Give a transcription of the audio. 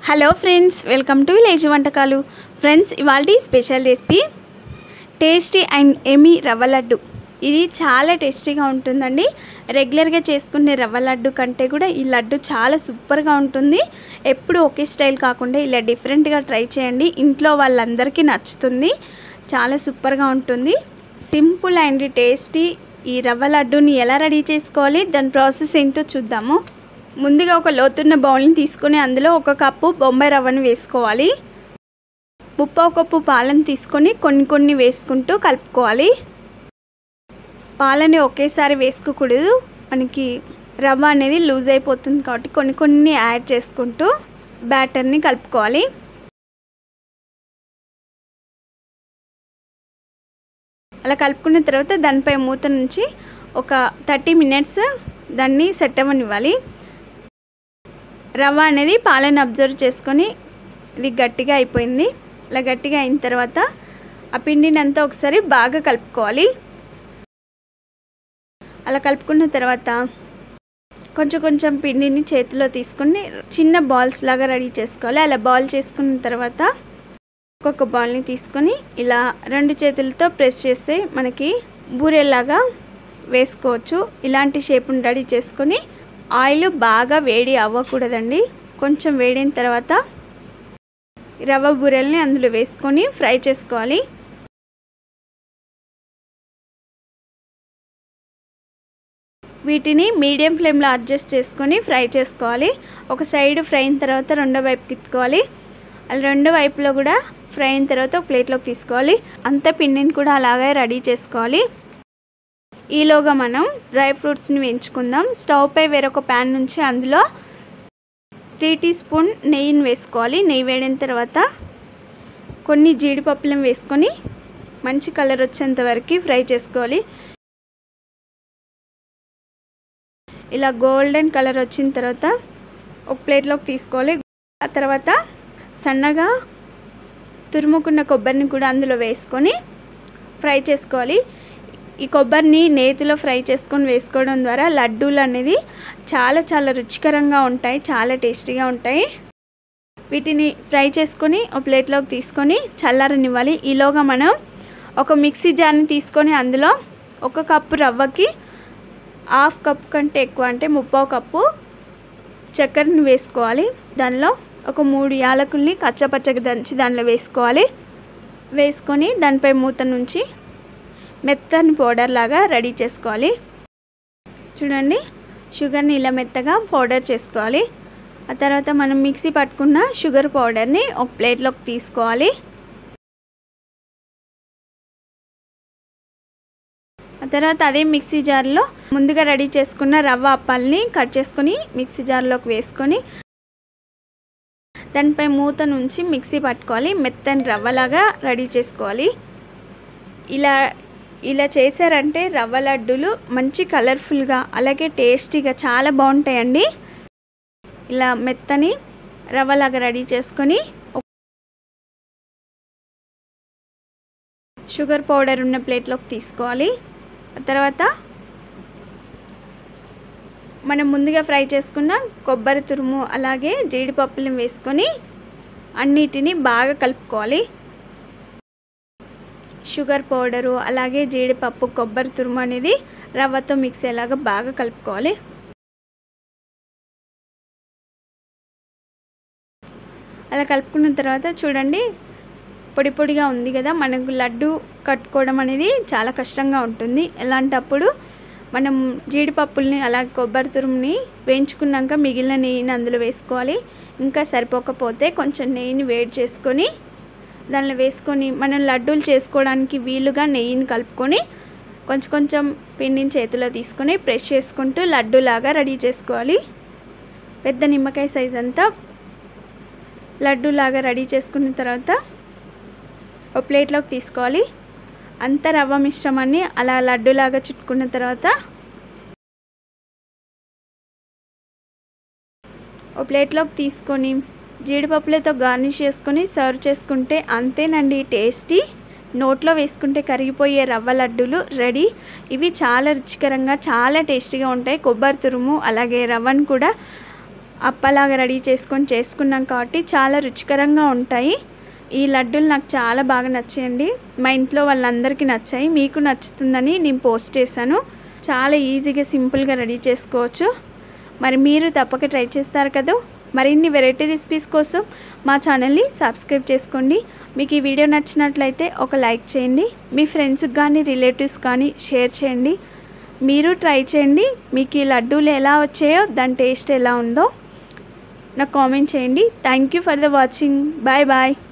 hello friends welcome to village వంటకాలు friends ఇవాళ special recipe tasty and yummy rava laddu ఇది చాలా టేస్టీగా ఉంటుందండి రెగ్యులర్గా చేసుకునే రవ్వ లడ్డు కంటే కూడా ఈ లడ్డు చాలా సూపర్గా ఉంటుంది ఎప్పుడు ఒకే స్టైల్ కాకుండా ఇలా డిఫరెంట్గా ట్రై చేయండి ఇంట్లో వాళ్ళందరికీ నచ్చుతుంది చాలా సూపర్గా ఉంటుంది సింపుల్ అండ్ టేస్టీ ఈ రవ్వ లడ్డూని ఎలా రెడీ చేసుకోవాలి దాని ప్రాసెస్ ఏంటో చూద్దాము ముందుగా ఒక లోతున్న బౌల్ని తీసుకొని అందులో ఒక కప్పు బొంబాయి రవ్వను వేసుకోవాలి ముప్పావు కప్పు పాలను తీసుకొని కొన్ని కొన్ని వేసుకుంటూ కలుపుకోవాలి పాలని ఒకేసారి వేసుకోకూడదు మనకి రవ్వ అనేది లూజ్ అయిపోతుంది కాబట్టి కొన్ని కొన్ని యాడ్ చేసుకుంటూ బ్యాటర్ని కలుపుకోవాలి అలా కలుపుకున్న తర్వాత దానిపై మూత నుంచి ఒక థర్టీ మినిట్స్ దాన్ని సెట్ అవ్వనివ్వాలి రవ్వ అనేది పాలను అబ్జర్వ్ చేసుకొని ఇది గట్టిగా అయిపోయింది అలా గట్టిగా అయిన తర్వాత ఆ పిండిని అంతా ఒకసారి బాగా కలుపుకోవాలి అలా కలుపుకున్న తర్వాత కొంచెం కొంచెం పిండిని చేతిలో తీసుకొని చిన్న బాల్స్ లాగా రెడీ చేసుకోవాలి అలా బాల్ చేసుకున్న తర్వాత ఒక్కొక్క బాల్ని తీసుకొని ఇలా రెండు చేతులతో ప్రెస్ చేస్తే మనకి బూరెలాగా వేసుకోవచ్చు ఇలాంటి షేప్ని రెడీ చేసుకొని ఆయిల్ బాగా వేడి అవ్వకూడదండి కొంచెం వేడిన తర్వాత రవ్వ బూరెల్ని అందులో వేసుకొని ఫ్రై చేసుకోవాలి వీటిని మీడియం ఫ్లేమ్లో అడ్జస్ట్ చేసుకొని ఫ్రై చేసుకోవాలి ఒక సైడ్ ఫ్రై అయిన తర్వాత రెండో వైపు తిప్పుకోవాలి అలా రెండో వైపులో కూడా ఫ్రై అయిన తర్వాత ఒక ప్లేట్లోకి తీసుకోవాలి అంత పిండిని కూడా అలాగే రెడీ చేసుకోవాలి ఈలోగా మనం డ్రై ఫ్రూట్స్ని వేయించుకుందాం స్టవ్ పై వేరొక ప్యాన్ నుంచి అందులో త్రీ టీ స్పూన్ నెయ్యిని వేసుకోవాలి నెయ్యి వేడిన తర్వాత కొన్ని జీడిపప్పులను వేసుకొని మంచి కలర్ వచ్చేంత వరకు ఫ్రై చేసుకోవాలి ఇలా గోల్డెన్ కలర్ వచ్చిన తర్వాత ఒక ప్లేట్లోకి తీసుకోవాలి ఆ తర్వాత సన్నగా తురుముకున్న కొబ్బరిని కూడా అందులో వేసుకొని ఫ్రై చేసుకోవాలి ఈ కొబ్బరిని నేతిలో ఫ్రై చేసుకొని వేసుకోవడం ద్వారా లడ్డూలు అనేది చాలా చాలా రుచికరంగా ఉంటాయి చాలా టేస్టీగా ఉంటాయి వీటిని ఫ్రై చేసుకొని ఒక ప్లేట్లోకి తీసుకొని చల్లారనివ్వాలి ఈలోగా మనం ఒక మిక్సీ జార్ని తీసుకొని అందులో ఒక కప్పు రవ్వకి హాఫ్ కప్ కంటే ఎక్కువ అంటే ముప్పావు కప్పు చక్కెరని వేసుకోవాలి దానిలో ఒక మూడు యాలకుల్ని కచ్చపచ్చగా దంచి దానిలో వేసుకోవాలి వేసుకొని దానిపై మూత నుంచి మెత్తని పౌడర్ లాగా రెడీ చేసుకోవాలి చూడండి షుగర్ని ఇలా మెత్తగా పౌడర్ చేసుకోవాలి ఆ తర్వాత మనం మిక్సీ పట్టుకున్న షుగర్ పౌడర్ని ఒక ప్లేట్లోకి తీసుకోవాలి ఆ తర్వాత అదే మిక్సీ జార్లో ముందుగా రెడీ చేసుకున్న రవ్వ అప్పాలని కట్ చేసుకొని మిక్సీ జార్లోకి వేసుకొని దానిపై మూత నుంచి మిక్సీ పట్టుకోవాలి మెత్తని రవ్వలాగా రెడీ చేసుకోవాలి ఇలా ఇలా చేశారంటే రవ్వ లడ్డూలు మంచి కలర్ఫుల్గా అలాగే టేస్టీగా చాలా బాగుంటాయండి ఇలా మెత్తని రవ్వలాగా రెడీ చేసుకొని షుగర్ పౌడర్ ఉన్న ప్లేట్లోకి తీసుకోవాలి తర్వాత మనం ముందుగా ఫ్రై చేసుకున్న కొబ్బరి తురుము అలాగే జీడిపప్పులను వేసుకొని అన్నిటినీ బాగా కలుపుకోవాలి షుగర్ పౌడరు అలాగే జీడిపప్పు కొబ్బరి తురుము అనేది రవ్వతో మిక్స్ అయ్యేలాగా బాగా కలుపుకోవాలి అలా కలుపుకున్న తర్వాత చూడండి పొడి పొడిగా ఉంది కదా మనకు లడ్డు కట్టుకోవడం అనేది చాలా కష్టంగా ఉంటుంది అలాంటప్పుడు మనం జీడిపప్పుల్ని అలాగే కొబ్బరి తురుముని వేయించుకున్నాక మిగిలిన నెయ్యిని అందులో వేసుకోవాలి ఇంకా సరిపోకపోతే కొంచెం నెయ్యిని వేడి చేసుకొని దానిలో వేసుకొని మనం లడ్డూలు చేసుకోవడానికి వీలుగా నెయ్యిని కలుపుకొని కొంచెం కొంచెం పిండిని చేతిలో తీసుకొని ప్రెస్ చేసుకుంటూ లడ్డూలాగా రెడీ చేసుకోవాలి పెద్ద నిమ్మకాయ సైజ్ అంతా లడ్డూలాగా రెడీ చేసుకున్న తర్వాత ఒక ప్లేట్లోకి తీసుకోవాలి అంత రవ్వ మిశ్రమాన్ని అలా లడ్డూలాగా చుట్టుకున్న తర్వాత ఒక ప్లేట్లోకి తీసుకొని జీడిపప్పులతో గార్నిష్ చేసుకొని సర్వ్ చేసుకుంటే అంతేనండి టేస్టీ నోట్లో వేసుకుంటే కరిగిపోయే రవ్వ లడ్డూలు రెడీ ఇవి చాలా రుచికరంగా చాలా టేస్టీగా ఉంటాయి కొబ్బరి తురుము అలాగే రవ్వను కూడా అప్పలాగా రెడీ చేసుకొని చేసుకున్నాం కాబట్టి చాలా రుచికరంగా ఉంటాయి ఈ లడ్డూలు నాకు చాలా బాగా నచ్చాయండి మా ఇంట్లో వాళ్ళందరికీ నచ్చాయి మీకు నచ్చుతుందని నేను పోస్ట్ చేశాను చాలా ఈజీగా సింపుల్గా రెడీ చేసుకోవచ్చు మరి మీరు తప్పక ట్రై చేస్తారు కదా మరిన్ని వెరైటీ రెసిపీస్ కోసం మా ఛానల్ని సబ్స్క్రైబ్ చేసుకోండి మీకు ఈ వీడియో నచ్చినట్లయితే ఒక లైక్ చేయండి మీ ఫ్రెండ్స్కి కానీ రిలేటివ్స్ కానీ షేర్ చేయండి మీరు ట్రై చేయండి మీకు ఈ లడ్డూలు ఎలా వచ్చాయో దాని టేస్ట్ ఎలా ఉందో నాకు కామెంట్ చేయండి thank you for the watching bye bye